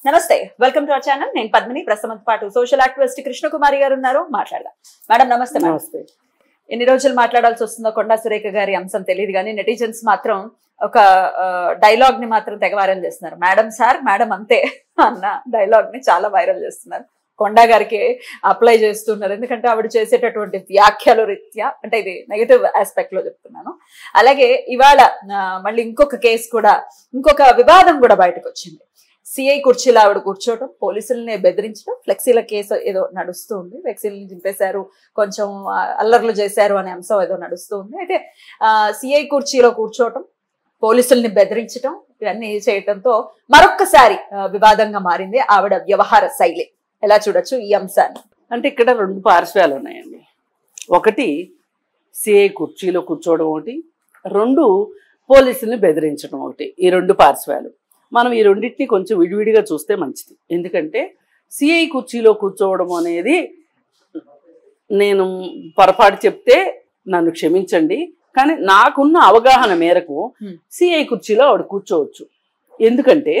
నమస్తే welcome to our channel నేను పద్మిని ప్రస్తుతం పాటు సోషల్ యాక్టివిస్ట్ కృష్ణకుమారి గారు ఉన్నారు మాట్లాడదాం మేడం నమస్తే మేడం నమస్తే ఎన్ని రోజులు మాట్లాడాల్సి వస్తుందో కొండా సురేఖ గారి అంశం తెలియదు కానీ నెటిజన్స్ మాత్రం ఒక డైలాగ్ ని మాత్రం తెగ వైరల్ చేస్తున్నారు మేడం సార్ మేడం అంతే అన్న డైలాగ్ ని చాలా వైరల్ చేస్తున్నారు కొండా గారికి అప్లై చేస్తున్నారు ఎందుకంటే ఆవిడ చేసేటటువంటి వ్యాఖ్యలు రీత్యా అంటే ఇది నెగటివ్ ఆస్పెక్ట్ లో చెప్తున్నాను అలాగే ఇవాళ ఆ, మళ్ళీ ఇంకొక కేసు కూడా ఇంకొక వివాదం కూడా బయటకు వచ్చింది సిఐ కుర్చీలో ఆవిడ కూర్చోవడం పోలీసుల్ని బెదిరించడం ఫ్లెక్సీల కేసు ఏదో నడుస్తూ ఉంది ఫ్లెక్సీలను చింపేశారు కొంచెం ఆ, అల్లర్లు చేశారు అనే అంశం ఏదో నడుస్తూ ఉంది అయితే సిఐ కుర్చీలో కూర్చోవటం పోలీసుల్ని బెదిరించడం ఇవన్నీ చేయటంతో మరొక్కసారి ఆ, వివాదంగా మారింది ఆవిడ వ్యవహార శైలి ఎలా చూడొచ్చు ఈ అంశాన్ని అంటే ఇక్కడ రెండు పార్శ్వాలు ఉన్నాయండి ఒకటి సిఐ కుర్చీలో కూర్చోవడం ఒకటి రెండు పోలీసుల్ని బెదిరించడం ఒకటి ఈ రెండు పార్శ్వాలు మనం ఈ రెండింటిని కొంచెం విడివిడిగా చూస్తే మంచిది ఎందుకంటే సిఐ కుర్చీలో కూర్చోవడం అనేది నేను పొరపాటు చెప్తే నన్ను క్షమించండి కానీ నాకున్న అవగాహన మేరకు Hmm. సిఐ కుర్చీలో ఆవిడ కూర్చోవచ్చు ఎందుకంటే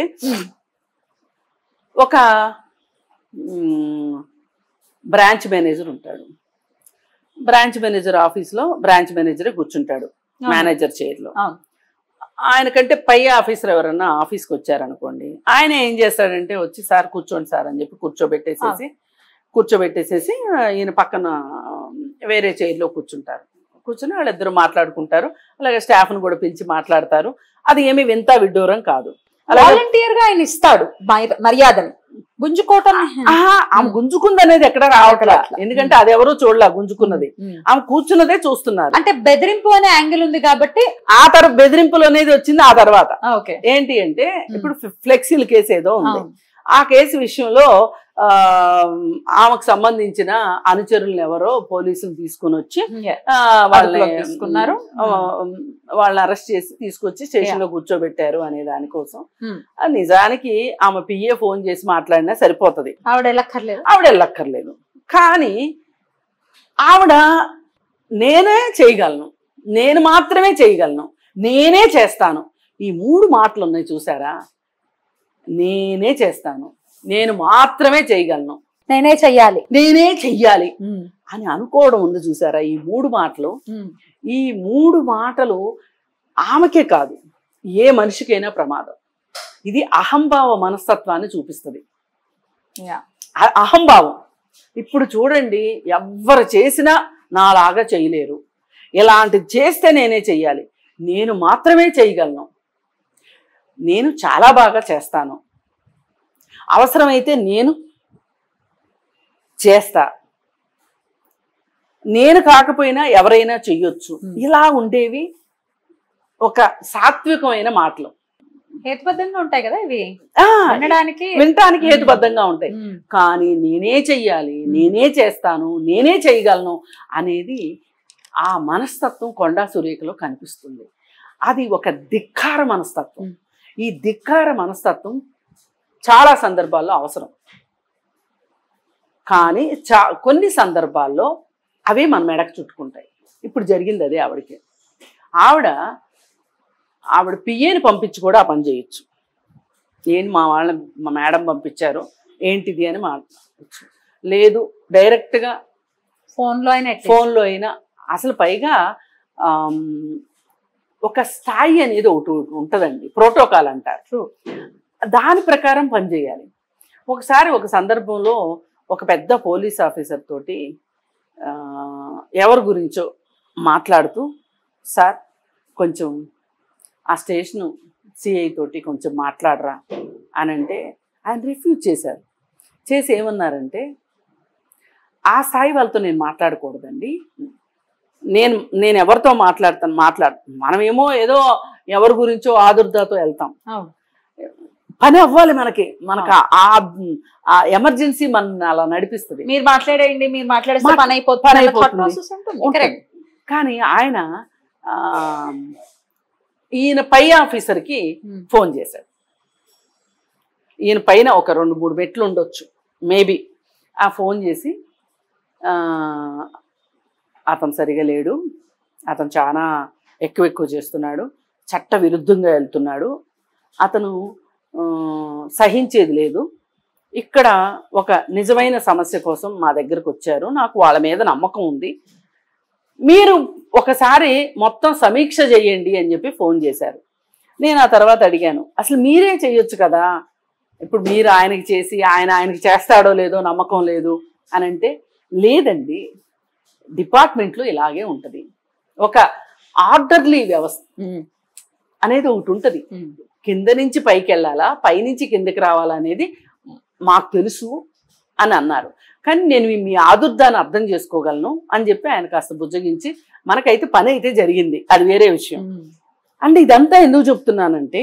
ఒక మ్, బ్రాంచ్ మేనేజర్ ఉంటాడు బ్రాంచ్ మేనేజర్ ఆఫీస్లో బ్రాంచ్ మేనేజరే కూర్చుంటాడు మేనేజర్ చైర్లో అవును. ఆయన కంటే పై ఆఫీసర్ ఎవరన్నా ఆఫీస్కి వచ్చారనుకోండి ఆయన ఏం చేస్తాడంటే వచ్చి సార్ కూర్చోండి సార్ అని చెప్పి కూర్చోబెట్టేసేసి కూర్చోబెట్టేసేసి ఆ, ఈయన పక్కన ఆ, వేరే చైర్లో కూర్చుంటారు కూర్చుని వాళ్ళిద్దరు మాట్లాడుకుంటారు అలాగే స్టాఫ్ను కూడా పిలిచి మాట్లాడతారు అది ఏమి వింత విడ్డూరం కాదు అలాగే వాలంటీర్ గా ఆయన ఇస్తాడు మర్య- మర్యాదని గుంజుకోవటం ఆహా, ఆమె గుంజుకుంది అనేది ఎక్కడ రావట్లా రావట్లా. ఎందుకంటే అది ఎవరో చూడలా గుంజుకున్నది ఉమ్. ఆమె కూర్చున్నదే చూస్తున్నారు అంటే బెదిరింపు అనే యాంగిల్ ఉంది కాబట్టి ఆ తర్వాత బెదిరింపులు అనేది వచ్చింది ఆ తర్వాత ఓకే ఏంటి అంటే ఇప్పుడు ఫ్లెక్సీల కేసు ఏదో ఉంది అవును. ఆ కేసు విషయంలో ఆ ఆమెకు సంబంధించిన అనుచరులను ఎవరో పోలీసులు తీసుకుని వచ్చి Yeah. ఆ, వాళ్ళని అదుపులోకి తీసుకున్నారు. ఆ, వాళ్ళని అరెస్ట్ చేసి తీసుకొచ్చి స్టేషన్ లో కూర్చోబెట్టారు అనే దానికోసం Hmm. ఆ, నిజానికి ఆమె పిఏ ఫోన్ చేసి మాట్లాడినా సరిపోతది ఆవిడ వెళ్ళక్కర్లేదు ఆవిడ వెళ్ళక్కర్లేదు కానీ ఆవిడ నేనే చేయగలను నేను మాత్రమే చేయగలను నేనే చేస్తాను ఈ మూడు మాటలు ఉన్నాయి చూసారా నేనే చేస్తాను నేను మాత్రమే చేయగలను నేనే చెయ్యాలి నేనే చెయ్యాలి అని అనుకోవడం ఉంది చూసారా ఈ మూడు మాటలు ఈ మూడు మాటలు ఆమెకే కాదు ఏ మనిషికైనా ప్రమాదం ఇది అహంభావ మనస్తత్వాన్ని చూపిస్తుంది Yeah. అ- అహంభావం ఇప్పుడు చూడండి ఎవ్వరు చేసినా నాలాగా చేయలేరు ఇలాంటిది చేస్తే నేనే చెయ్యాలి నేను మాత్రమే చేయగలను నేను చాలా బాగా చేస్తాను అవసరమైతే నేను చేస్తా నేను కాకపోయినా ఎవరైనా చెయ్యొచ్చు Hmm. ఇలా ఉండేవి ఒక సాత్వికమైన మాటలు హేతుబద్ధంగా ఉంటాయి కదా ఇవి ఆ, వినడానికి వినటానికి హేతుబద్ధంగా ఉంటాయి ఉమ్. కానీ నేనే చెయ్యాలి నేనే చేస్తాను నేనే చేయగలను అనేది ఆ మనస్తత్వం కొండా సురేఖలో కనిపిస్తుంది అది ఒక ధిక్కార మనస్తత్వం మ్. ఈ ధిక్కార మనస్తత్వం చాలా సందర్భాల్లో అవసరం కానీ చా కొన్ని సందర్భాల్లో అవే మన మెడకు చుట్టుకుంటాయి ఇప్పుడు జరిగింది అదే ఆవిడకి ఆవిడ ఆవిడ పిఏని పంపించి కూడా ఆ పని చేయొచ్చు ఏంటి మా వాళ్ళని మా మేడం పంపించారు ఏంటిది అని మాట్లాడచ్చు లేదు డైరెక్ట్గా ఫోన్ లో అయినా ఎట్లా? ఫోన్లో అయినా అసలు పైగా ఆమ్, ఒక స్థాయి అనేది ఒకటి ఉంటుందండి ప్రోటోకాల్ అంటారు True. దాని ప్రకారం పనిచేయాలి ఒకసారి ఒక సందర్భంలో ఒక పెద్ద పోలీస్ ఆఫీసర్ తోటి ఆ, ఎవరి గురించో మాట్లాడుతూ సార్ కొంచెం ఆ స్టేషను సిఐ తోటి కొంచెం మాట్లాడరా అని అంటే ఆయన రిఫ్యూజ్ చేశారు చేసి ఏమన్నారంటే ఆ స్థాయి వాళ్ళతో నేను మాట్లాడకూడదండి నేను నేను ఎవరితో మాట్లాడతాను మాట్లాడు మనమేమో ఏదో ఎవరి గురించో ఆదుర్దాతో వెళ్తాం అవును. పని అవ్వాలి మనకి మనకు ఆ- ఆ ఎమర్జెన్సీ మన అలా నడిపిస్తుంది మీరు మాట్లాడేయండి మీరు మాట్లాడేస్తే మా- పని అయిపోతుంది పని అన్న thought అయిపోతుంది. process ఉంటుంది. ఉంటుంది. Correct. కానీ ఆయన ఆ, ఈయన పై ఆఫీసర్కి ఉమ్. ఫోన్ చేశాడు ఈయన పైన ఒక రెండు మూడు మెట్లు ఉండొచ్చు మేబీ ఆ ఫోన్ చేసి ఆ, అతను సరిగా లేడు అతను చాలా ఎక్కువ ఎక్కువ చేస్తున్నాడు చట్ట విరుద్ధంగా వెళ్తున్నాడు అతను ఆ, సహించేది లేదు ఇక్కడ ఒక నిజమైన సమస్య కోసం మా దగ్గరకు వచ్చారు నాకు వాళ్ళ మీద నమ్మకం ఉంది మీరు ఒకసారి మొత్తం సమీక్ష చేయండి అని చెప్పి ఫోన్ చేశారు నేను ఆ తర్వాత అడిగాను అసలు మీరే చేయొచ్చు కదా ఇప్పుడు మీరు ఆయనకి చేసి ఆయన ఆయనకి చేస్తాడో లేదో నమ్మకం లేదు అని అంటే లేదండి డిపార్ట్మెంట్లో ఇలాగే ఉంటుంది ఒక ఆర్డర్లీ వ్యవస్థ ఉమ్, అనేది ఒకటి ఉంటుంది ఉమ్, కింద నుంచి పైకి వెళ్ళాలా పైనుంచి కిందకి రావాలా అనేది మాకు తెలుసు అని అన్నారు కానీ నేను మీ- మీ ఆదుర్దాన్ని అర్థం చేసుకోగలను అని చెప్పి ఆయన కాస్త బుజ్జగించి మనకైతే పని అయితే జరిగింది అది వేరే విషయం ఉమ్, అంటే ఇదంతా ఎందుకు చెప్తున్నానంటే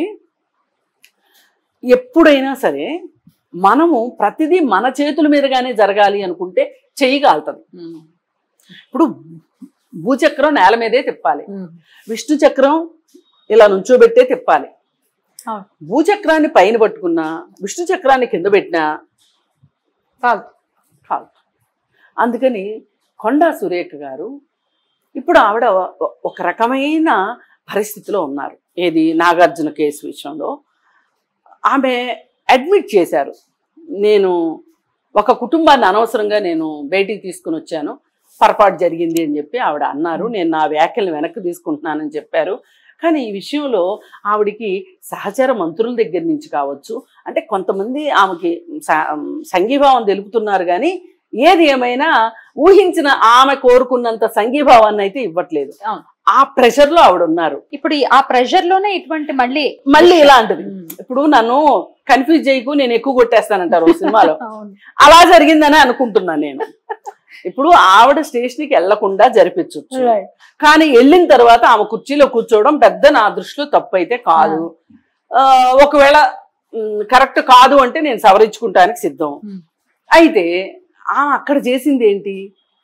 ఎప్పుడైనా సరే మనము ప్రతిదీ మన చేతుల మీదుగానే జరగాలి అనుకుంటే చేయగలుగుతుంది ఉమ్, ఇప్పుడు భూచక్రం నేల మీదే తిప్పాలి ఉమ్. విష్ణు చక్రం ఇలా నుంచోబెట్టే తిప్పాలి అవును. భూచక్రాన్ని పైన పట్టుకున్నా విష్ణు చక్రాన్ని కింద పెట్టినా కాదు కాదు అందుకని కొండా సురేఖ గారు ఇప్పుడు ఆవిడ ఒ- ఒక రకమైన పరిస్థితిలో ఉన్నారు ఏది నాగార్జున కేసు విషయంలో ఆమె అడ్మిట్ చేశారు నేను ఒక కుటుంబాన్ని అనవసరంగా నేను బయటికి తీసుకుని వచ్చాను పొరపాటు జరిగింది అని చెప్పి ఆవిడ అన్నారు నేను నా వ్యాఖ్యలను వెనక్కి తీసుకుంటున్నానని చెప్పారు కానీ ఈ విషయంలో ఆవిడికి సహచర మంత్రుల దగ్గర నుంచి కావచ్చు అంటే కొంతమంది ఆమెకి స- సంఘీభావం తెలుపుతున్నారు కానీ ఏది ఏమైనా ఊహించిన ఆమె కోరుకున్నంత సంఘీభావాన్ని అయితే ఇవ్వట్లేదు అవును. ఆ ప్రెషర్ లో ఆవిడ ఉన్నారు ఇప్పుడు ఈ- ఆ ప్రెషర్ లోనే ఇటువంటి మళ్ళీ మళ్ళీ ఇలాంటిది ఉమ్, ఇప్పుడు నన్ను కన్ఫ్యూజ్ చేయకు నేను ఎక్కువ కొట్టేస్తానంటారు ఓ సినిమాలో అవును. అలా జరిగిందని అనుకుంటున్నాను నేను ఇప్పుడు ఆవిడ స్టేషన్ కి వెళ్లకుండా జరిపించవచ్చు Right. కానీ వెళ్ళిన తర్వాత ఆమె కుర్చీలో కూర్చోవడం పెద్ద నా దృష్టిలో తప్పు అయితే కాదు ఆ, ఒకవేళ కరెక్ట్ కాదు అంటే నేను సవరించుకుంటానికి సిద్ధం Hmm. అయితే ఆమె అక్కడ చేసింది ఏంటి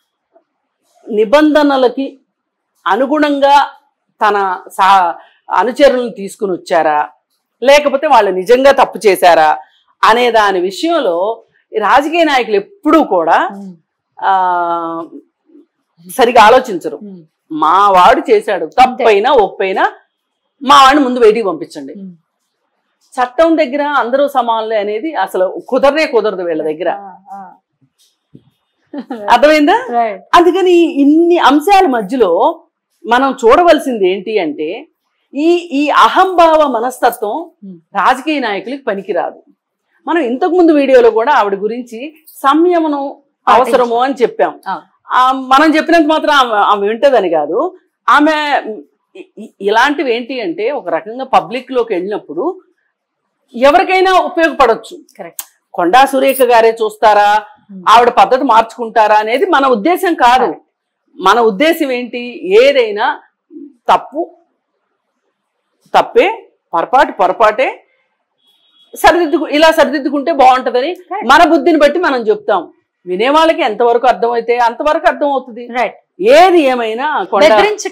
నిబంధనలకి అనుగుణంగా తన సా అనుచరులను తీసుకుని వచ్చారా లేకపోతే వాళ్ళు నిజంగా తప్పు చేశారా అనే దాని విషయంలో ఈ రాజకీయ నాయకులు ఎప్పుడూ కూడా ఉమ్, ఆ సరిగా ఆలోచించరు ఉమ్, మా వాడు చేశాడు తప్పైనా ఒప్పైనా మా వాడిని ముందు బయటికి పంపించండి ఉమ్. చట్టం దగ్గర అందరూ సమానులే అనేది అసలు కుదరనే కుదరదు వీళ్ళ దగ్గర ఆ, ఆ. అర్థమైందా Right. అందుకని ఇన్ని అంశాల మధ్యలో మనం చూడవలసింది ఏంటి అంటే ఈ ఈ అహంభావ మనస్తత్వం Hmm. రాజకీయ నాయకులకి పనికిరాదు మనం ఇంతకు ముందు వీడియోలో కూడా ఆవిడ గురించి సంయమనం అవసరము అని చెప్పాం అవును. ఆ, మనం చెప్పినంత మాత్రం ఆమె ఆమె వింటదని కాదు ఆమె ఇ- ఇ- ఇలాంటివి ఏంటి అంటే ఒక రకంగా పబ్లిక్ లోకి వెళ్ళినప్పుడు ఎవరికైనా ఉపయోగపడొచ్చు Correct. కొండా సురేఖ గారే చూస్తారా Hmm. ఆవిడ పద్ధతి మార్చుకుంటారా అనేది మన ఉద్దేశం కాదు మన ఉద్దేశం ఏంటి ఏదైనా తప్పు తప్పే పొరపాటు పొరపాటే సరిదిద్దుకు ఇలా సరిదిద్దుకుంటే బాగుంటదని Right. మన బుద్ధిని బట్టి మనం చెప్తాం వినే వాళ్ళకి ఎంతవరకు అర్థమైతే అంతవరకు అర్థం అవుతుంది రైట్ ఏది ఏమైనా కొండ బెదిరించి